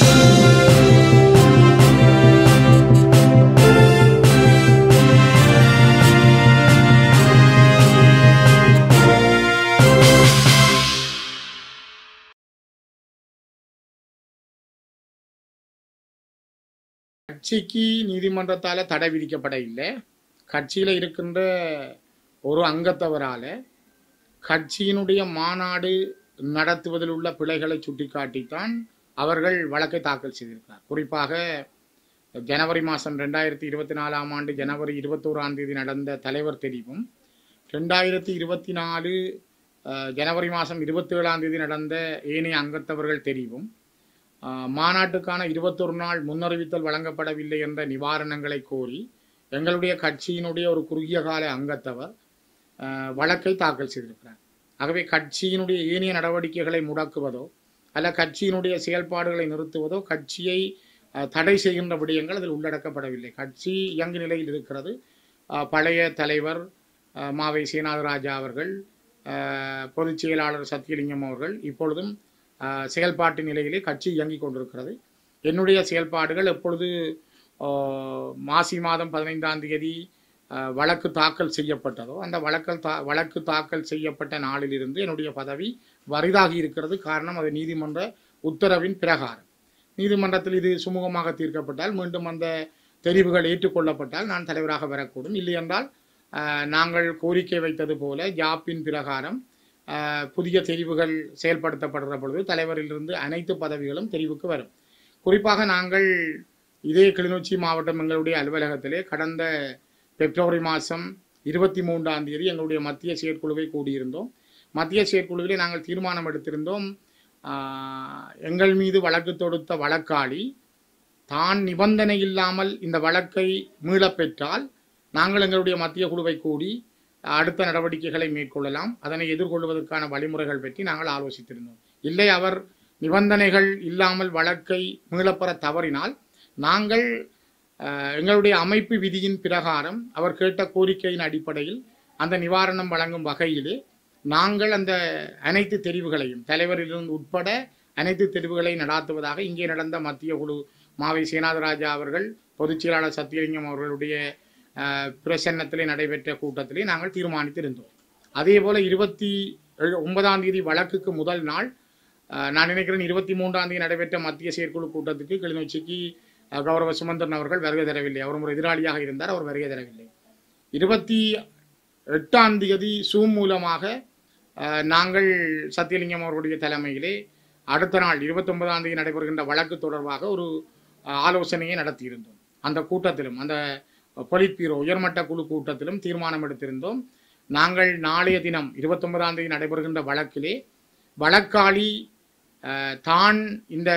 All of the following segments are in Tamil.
கட்சிக்கு நீதிமன்றத்தால தடை விதிக்கப்பட இல்லை கட்சியில இருக்கின்ற ஒரு அங்கத்தவரால கட்சியினுடைய மாநாடு நடத்துவதில் உள்ள பிழைகளை சுட்டிக்காட்டித்தான் அவர்கள் வழக்கை தாக்கல் செய்திருக்கிறார் குறிப்பாக ஜனவரி மாதம் ரெண்டாயிரத்தி இருபத்தி நாலாம் ஆண்டு ஜனவரி இருபத்தோராம் தேதி நடந்த தலைவர் தெரிவும் ரெண்டாயிரத்தி இருபத்தி நாலு அஹ், ஜனவரி மாதம் இருபத்தேழாம் தேதி நடந்த ஏனைய அங்கத்தவர்கள் தெரிவும் ஆஹ் மாநாட்டுக்கான இருபத்தொரு நாள் முன்னறிவித்தல் வழங்கப்படவில்லை என்ற நிவாரணங்களை கோரி எங்களுடைய கட்சியினுடைய ஒரு குறுகிய கால அங்கத்தவர் ஆஹ் வழக்கை தாக்கல் செய்திருக்கிறார் ஆகவே கட்சியினுடைய ஏனைய நடவடிக்கைகளை முடக்குவதோ அல்ல கட்சியினுடைய செயல்பாடுகளை நிறுத்துவதோ கட்சியை ஆஹ் தடை செய்கின்ற விடயங்கள் அதில் உள்ளடக்கப்படவில்லை கட்சி இயங்கு நிலையில் இருக்கிறது ஆஹ் பழைய தலைவர் ஆஹ் மாவை சீனாதராஜா அவர்கள் ஆஹ் பொதுச் செயலாளர் சத்தியலிங்கம் அவர்கள் இப்பொழுதும் ஆஹ் செயல்பாட்டு நிலையிலே கட்சி இயங்கிக் கொண்டிருக்கிறது என்னுடைய செயல்பாடுகள் எப்பொழுது ஆஹ் மாசி மாதம் பதினைந்தாம் தேதி ஆஹ் வழக்கு தாக்கல் செய்யப்பட்டதோ அந்த வழக்கல் தா வழக்கு தாக்கல் செய்யப்பட்ட நாளிலிருந்து என்னுடைய பதவி வரிதாகி இருக்கிறது காரணம் அது நீதிமன்ற உத்தரவின் பிரகாரம் நீதிமன்றத்தில் இது சுமூகமாக தீர்க்கப்பட்டால் மீண்டும் அந்த தெரிவுகள் ஏற்றுக்கொள்ளப்பட்டால் நான் தலைவராக வரக்கூடும் இல்லை என்றால் ஆஹ் நாங்கள் கோரிக்கை வைத்தது போல ஜாப்பின் பிரகாரம் ஆஹ் புதிய தெரிவுகள் செயல்படுத்தப்படுற பொழுது தலைவரிலிருந்து அனைத்து பதவிகளும் தெரிவுக்கு வரும் குறிப்பாக நாங்கள் இதே கிளிநொச்சி மாவட்டம் எங்களுடைய அலுவலகத்திலே கடந்த பிப்ரவரி மாதம் இருபத்தி மூன்றாம் தேதி எங்களுடைய மத்திய செயற்குழுவை கூடியிருந்தோம் மத்திய செயற்குழுவிலே நாங்கள் தீர்மானம் எடுத்திருந்தோம் ஆஹ் எங்கள் மீது வழக்கு தொடுத்த வழக்காளி தான் நிபந்தனை இல்லாமல் இந்த வழக்கை மீளப் பெற்றால் நாங்கள் எங்களுடைய மத்திய குழுவை கூடி அடுத்த நடவடிக்கைகளை மேற்கொள்ளலாம் அதனை எதிர்கொள்வதற்கான வழிமுறைகள் பற்றி நாங்கள் ஆலோசித்திருந்தோம் இல்லை அவர் நிபந்தனைகள் இல்லாமல் வழக்கை மீளப்பெற தவறினால் நாங்கள் அஹ், எங்களுடைய அமைப்பு விதியின் பிரகாரம் அவர் கேட்ட கோரிக்கையின் அடிப்படையில் அந்த நிவாரணம் வழங்கும் வகையிலே நாங்கள் அந்த அனைத்து தெரிவுகளையும் தலைவரிலிருந்து உட்பட அனைத்து தெரிவுகளையும் நடாத்துவதாக இங்கே நடந்த மத்திய குழு மாவை சீனாதராஜா அவர்கள் பொதுச் செயலாளர் சத்தியலிங்கம் அவர்களுடைய அஹ், பிரசன்னத்திலே நடைபெற்ற கூட்டத்திலே நாங்கள் தீர்மானித்திருந்தோம் அதே போல இருபத்தி ஏழு- ஒன்பதாம் தேதி வழக்குக்கு முதல் நாள் அஹ், நான் நினைக்கிறேன் இருபத்தி மூன்றாம் தேதி நடைபெற்ற மத்திய செயற்குழு கூட்டத்துக்கு கிளிநொச்சிக்கு அஹ், கௌரவ சுமந்திரன் அவர்கள் வருகை தரவில்லை அவர் ஒரு எதிராளியாக இருந்தார் அவர் வருகை தரவில்லை இருபத்தி எட்டாம் தேதி சூம் மூலமாக அஹ், நாங்கள் சத்தியலிங்கம் அவர்களுடைய தலைமையிலே அடுத்த நாள் இருபத்தொன்பதாம் தேதி நடைபெறுகின்ற வழக்கு தொடர்பாக ஒரு அஹ், ஆலோசனையை நடத்தியிருந்தோம் அந்த கூட்டத்திலும் அந்த பொலிட் பீரோ உயர்மட்ட குழு கூட்டத்திலும் தீர்மானம் எடுத்திருந்தோம் நாங்கள் நாளைய தினம் இருபத்தொன்பதாம் தேதி நடைபெறுகின்ற வழக்கிலே வழக்காளி அஹ், தான் இந்த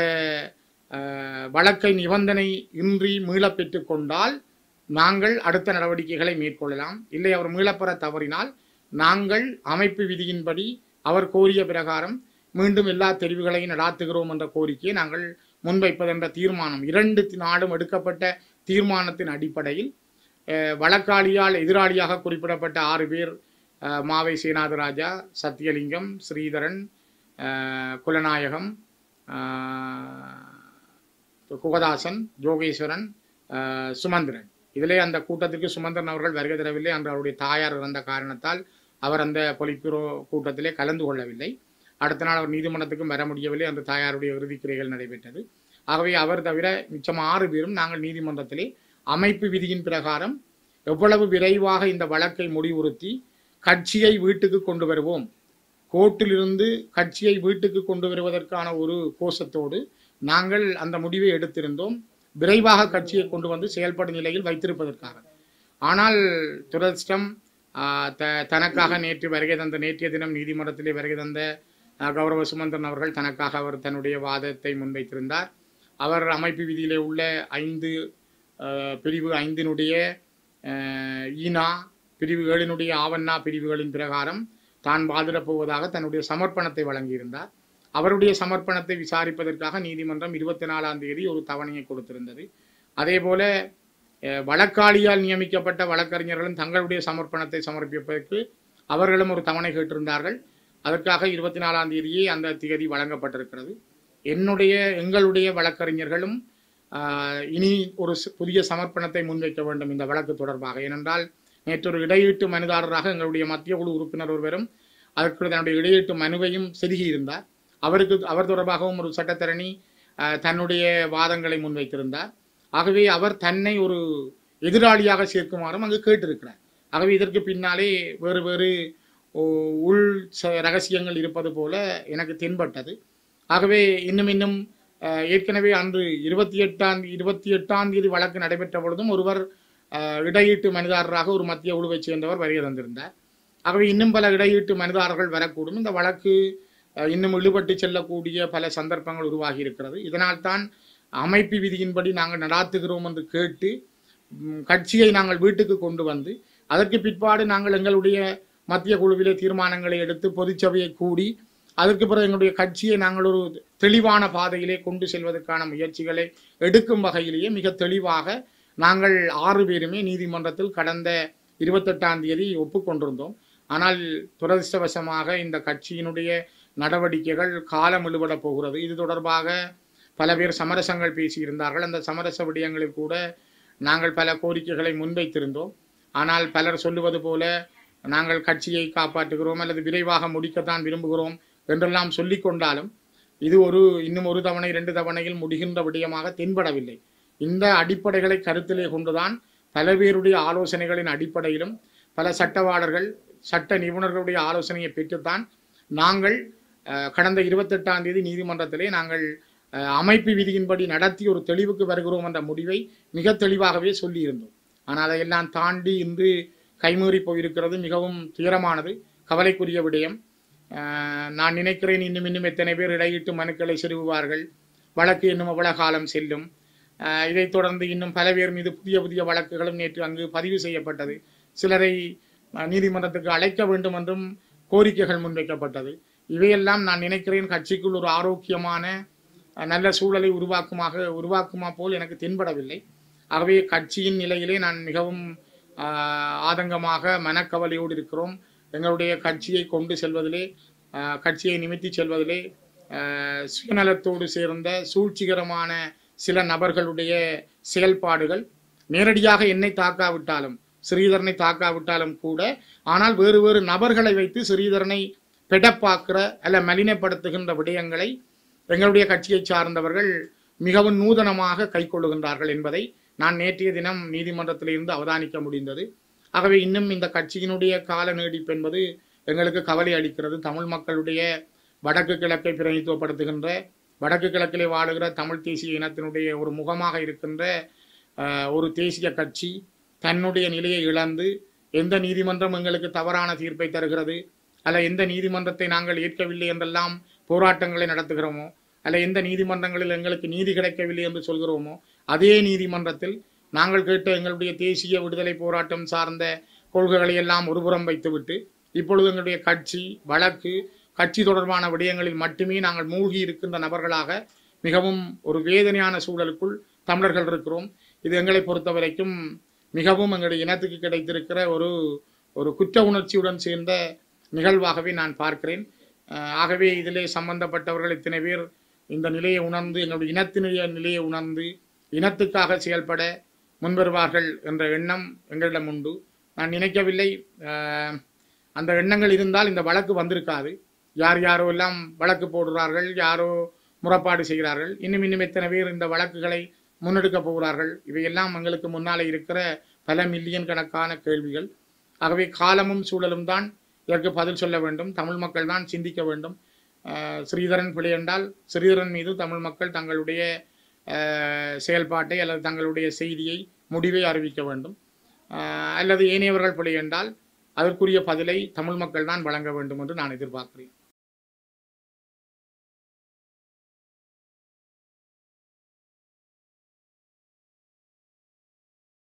அஹ், வழக்கை நிபந்தனை இன்றி மீளப் பெற்றுக் கொண்டால் நாங்கள் அடுத்த நடவடிக்கைகளை மேற்கொள்ளலாம் இல்லை அவர் மீளப்பெற தவறினால் நாங்கள் அமைப்பு விதியின்படி அவர் கோரிய பிரகாரம் மீண்டும் எல்லா தெரிவுகளையும் நடாத்துகிறோம் என்ற கோரிக்கையை நாங்கள் முன்வைப்பதென்ற தீர்மானம் இரண்டு தி- நாடும் எடுக்கப்பட்ட தீர்மானத்தின் அடிப்படையில் அஹ், வழக்காளியால் எதிராளியாக குறிப்பிடப்பட்ட ஆறு பேர் அஹ், மாவை சீனாதராஜா சத்தியலிங்கம் ஸ்ரீதரன் அஹ், குலநாயகம் அஹ், குகதாசன் ஜோகேஸ்வரன் அஹ், சுமந்திரன் இதிலே அந்த கூட்டத்திற்கு சுமந்திரன் அவர்கள் வருகை தரவில்லை அன்று அவருடைய தாயார் இறந்த காரணத்தால் அவர் அந்த பொலிப்பிரோ கூட்டத்திலே கலந்து கொள்ளவில்லை அடுத்த நாள் அவர் நீதிமன்றத்துக்கும் வர முடியவில்லை அந்த தாயாருடைய இறுதிக்கிரைகள் நடைபெற்றது ஆகவே அவர் தவிர மிச்சம் ஆறு பேரும் நாங்கள் நீதிமன்றத்திலே அமைப்பு விதியின் பிரகாரம் எவ்வளவு விரைவாக இந்த வழக்கை முடிவுறுத்தி கட்சியை வீட்டுக்கு கொண்டு வருவோம் கோர்ட்டிலிருந்து கட்சியை வீட்டுக்கு கொண்டு வருவதற்கான ஒரு கோஷத்தோடு நாங்கள் அந்த முடிவை எடுத்திருந்தோம் விரைவாக கட்சியை கொண்டு வந்து செயல்படும் நிலையில் வைத்திருப்பதற்காக ஆனால் துரதிர்ஷ்டம் ஆஹ், த தனக்காக நேற்று வருகை தந்த நேற்றைய தினம் நீதிமன்றத்திலே வருகை தந்த ஆஹ், கௌரவ சுமந்திரன் அவர்கள் தனக்காக அவர் தன்னுடைய வாதத்தை முன்வைத்திருந்தார் அவர் அமைப்பு விதியிலே உள்ள ஐந்து ஆஹ், பிரிவு ஐந்தினுடைய ஆஹ், ஈனா பிரிவு ஏழினுடைய ஆவண்ணா பிரிவுகளின் பிரகாரம் தான் வாதிடப் போவதாக தன்னுடைய சமர்ப்பணத்தை வழங்கியிருந்தார் அவருடைய சமர்ப்பணத்தை விசாரிப்பதற்காக நீதிமன்றம் இருபத்தி நாலாம் தேதி ஒரு தவணையை கொடுத்திருந்தது அதே போல அஹ், வழக்காளியால் நியமிக்கப்பட்ட வழக்கறிஞர்களும் தங்களுடைய சமர்ப்பணத்தை சமர்ப்பிப்பதற்கு அவர்களும் ஒரு தவணை கேட்டிருந்தார்கள் அதற்காக இருபத்தி நாலாம் தேதியே அந்த திகதி வழங்கப்பட்டிருக்கிறது என்னுடைய எங்களுடைய வழக்கறிஞர்களும் ஆஹ், இனி ஒரு சி- புதிய சமர்ப்பணத்தை முன்வைக்க வேண்டும் இந்த வழக்கு தொடர்பாக ஏனென்றால் நேற்று ஒரு இடையீட்டு மனுதாரராக எங்களுடைய மத்திய குழு உறுப்பினர் ஒருவரும் அதற்கு தன்னுடைய இடையீட்டு மனுவையும் செருகியிருந்தார் அவருக்கு அவர் தொடர்பாகவும் ஒரு சட்டத்தரணி ஆஹ், தன்னுடைய வாதங்களை முன்வைத்திருந்தார் ஆகவே அவர் தன்னை ஒரு எதிராளியாக சேர்க்குமாறும் அங்கு கேட்டிருக்கிறார் ஆகவே இதற்கு பின்னாலே வேறு வேறு ஓ- உள் ச- ரகசியங்கள் இருப்பது போல எனக்கு தென்பட்டது ஆகவே இன்னும் இன்னும் அஹ், ஏற்கனவே அன்று இருபத்தி எட்டாம் இருபத்தி எட்டாம் தேதி வழக்கு நடைபெற்ற பொழுதும் ஒருவர் அஹ், இடையீட்டு மனிதாரராக ஒரு மத்திய குழுவைச் சேர்ந்தவர் வருகை தந்திருந்தார் ஆகவே இன்னும் பல இடையீட்டு மனிதாரர்கள் வரக்கூடும் இந்த வழக்கு அஹ், இன்னும் இழுபட்டு செல்லக்கூடிய பல சந்தர்ப்பங்கள் உருவாகி இருக்கிறது இதனால்தான் அமைப்பு விதியின்படி நாங்கள் நடாத்துகிறோம் என்று கேட்டு ம், கட்சியை நாங்கள் வீட்டுக்கு கொண்டு வந்து அதற்கு பிற்பாடு நாங்கள் எங்களுடைய மத்திய குழுவிலே தீர்மானங்களை எடுத்து பொதுச்சபையை கூடி அதற்கு பிறகு எங்களுடைய கட்சியை நாங்கள் ஒரு தெளிவான பாதையிலே கொண்டு செல்வதற்கான முயற்சிகளை எடுக்கும் வகையிலேயே மிக தெளிவாக நாங்கள் ஆறு பேருமே நீதிமன்றத்தில் கடந்த இருபத்தெட்டாம் தேதி ஒப்புக்கொண்டிருந்தோம் ஆனால் துரதிர்ஷ்டவசமாக இந்த கட்சியினுடைய நடவடிக்கைகள் காலம் இழுபட போகிறது இது தொடர்பாக பல பேர் சமரசங்கள் பேசியிருந்தார்கள் அந்த சமரச விடயங்களில் கூட நாங்கள் பல கோரிக்கைகளை முன்வைத்திருந்தோம் ஆனால் பலர் சொல்லுவது போல நாங்கள் கட்சியை காப்பாற்றுகிறோம் அல்லது விரைவாக முடிக்கத்தான் விரும்புகிறோம் என்றெல்லாம் சொல்லிக் கொண்டாலும் இது ஒரு இன்னும் ஒரு தவணை இரண்டு தவணையில் முடிகின்ற விடயமாக தென்படவில்லை இந்த அடிப்படைகளை கருத்திலே கொண்டுதான் பல பேருடைய ஆலோசனைகளின் அடிப்படையிலும் பல சட்டவாளர்கள் சட்ட நிபுணர்களுடைய ஆலோசனையை பெற்றுத்தான் நாங்கள் அஹ், கடந்த இருபத்தெட்டாம் தேதி நீதிமன்றத்திலே நாங்கள் அஹ், அமைப்பு விதியின்படி நடத்தி ஒரு தெளிவுக்கு வருகிறோம் என்ற முடிவை மிக தெளிவாகவே சொல்லியிருந்தோம் ஆனால் அதையெல்லாம் தாண்டி இன்று கைமீறி போயிருக்கிறது மிகவும் துயரமானது கவலைக்குரிய விடயம் அஹ், நான் நினைக்கிறேன் இன்னும் இன்னும் எத்தனை பேர் இடையிட்டு மனுக்களை செருகுவார்கள் வழக்கு இன்னும் எவ்வளவு காலம் செல்லும் அஹ், இதைத் தொடர்ந்து இன்னும் பல பேர் மீது புதிய புதிய வழக்குகளும் நேற்று அங்கு பதிவு செய்யப்பட்டது சிலரை அஹ், நீதிமன்றத்துக்கு அழைக்க வேண்டும் என்றும் கோரிக்கைகள் முன்வைக்கப்பட்டது இவையெல்லாம் நான் நினைக்கிறேன் கட்சிக்குள் ஒரு ஆரோக்கியமான அஹ், நல்ல சூழலை உருவாக்குமாக உருவாக்குமா போல் எனக்கு தென்படவில்லை ஆகவே கட்சியின் நிலையிலே நான் மிகவும் ஆஹ், ஆதங்கமாக மனக்கவலையோடு இருக்கிறோம் எங்களுடைய கட்சியை கொண்டு செல்வதிலே ஆஹ், கட்சியை நிமித்தி செல்வதிலே ஆஹ், சுயநலத்தோடு சேர்ந்த சூழ்ச்சிகரமான சில நபர்களுடைய செயல்பாடுகள் நேரடியாக என்னை தாக்காவிட்டாலும் ஸ்ரீதரனை தாக்காவிட்டாலும் கூட ஆனால் வேறு வேறு நபர்களை வைத்து ஸ்ரீதரனை பெடப்பாக்குற அல்ல மலினப்படுத்துகின்ற விடயங்களை எங்களுடைய கட்சியை சார்ந்தவர்கள் மிகவும் நூதனமாக கைக்கொள்ளுகின்றார்கள் என்பதை நான் நேற்றைய தினம் நீதிமன்றத்தில் இருந்து அவதானிக்க முடிந்தது ஆகவே இன்னும் இந்த கட்சியினுடைய கால நீடிப்பு என்பது எங்களுக்கு கவலை அளிக்கிறது தமிழ் மக்களுடைய வடக்கு கிழக்கை பிரதிநிதித்துவப்படுத்துகின்ற வடக்கு கிழக்கிலே வாழுகிற தமிழ் தேசிய இனத்தினுடைய ஒரு முகமாக இருக்கின்ற ஆஹ், ஒரு தேசிய கட்சி தன்னுடைய நிலையை இழந்து எந்த நீதிமன்றம் எங்களுக்கு தவறான தீர்ப்பை தருகிறது அல்ல எந்த நீதிமன்றத்தை நாங்கள் ஏற்கவில்லை என்றெல்லாம் போராட்டங்களை நடத்துகிறோமோ அல்ல எந்த நீதிமன்றங்களில் எங்களுக்கு நீதி கிடைக்கவில்லை என்று சொல்கிறோமோ அதே நீதிமன்றத்தில் நாங்கள் கேட்ட எங்களுடைய தேசிய விடுதலை போராட்டம் சார்ந்த கொள்கைகளை எல்லாம் ஒருபுறம் வைத்துவிட்டு இப்பொழுது எங்களுடைய கட்சி வழக்கு கட்சி தொடர்பான விடயங்களில் மட்டுமே நாங்கள் மூழ்கி இருக்கின்ற நபர்களாக மிகவும் ஒரு வேதனையான சூழலுக்குள் தமிழர்கள் இருக்கிறோம் இது எங்களை பொறுத்த வரைக்கும் மிகவும் எங்களுடைய இனத்துக்கு கிடைத்திருக்கிற ஒரு ஒரு குற்ற உணர்ச்சியுடன் சேர்ந்த நிகழ்வாகவே நான் பார்க்கிறேன் அஹ் ஆகவே இதிலே சம்பந்தப்பட்டவர்கள் இத்தனை பேர் இந்த நிலையை உணர்ந்து எங்களுடைய இனத்தினுடைய நிலையை உணர்ந்து இனத்துக்காக செயல்பட முன்வருவார்கள் என்ற எண்ணம் எங்களிடம் உண்டு நான் நினைக்கவில்லை அஹ், அந்த எண்ணங்கள் இருந்தால் இந்த வழக்கு வந்திருக்காது யார் யாரோ எல்லாம் வழக்கு போடுறார்கள் யாரோ முறைப்பாடு செய்கிறார்கள் இன்னும் இன்னும் எத்தனை பேர் இந்த வழக்குகளை முன்னெடுக்க போகிறார்கள் இவையெல்லாம் எங்களுக்கு முன்னாலே இருக்கிற பல மில்லியன் கணக்கான கேள்விகள் ஆகவே காலமும் சூழலும் தான் இதற்கு பதில் சொல்ல வேண்டும் தமிழ் மக்கள் தான் சிந்திக்க வேண்டும் அஹ், ஸ்ரீதரன் பிழை என்றால் ஸ்ரீதரன் மீது தமிழ் மக்கள் தங்களுடைய அஹ், செயல்பாட்டை அல்லது தங்களுடைய செய்தியை முடிவை அறிவிக்க வேண்டும் அஹ், அல்லது ஏனையவர்கள் பிழை என்றால் அதற்குரிய பதிலை தமிழ் மக்கள் தான் வழங்க வேண்டும் என்று நான் எதிர்பார்க்கிறேன்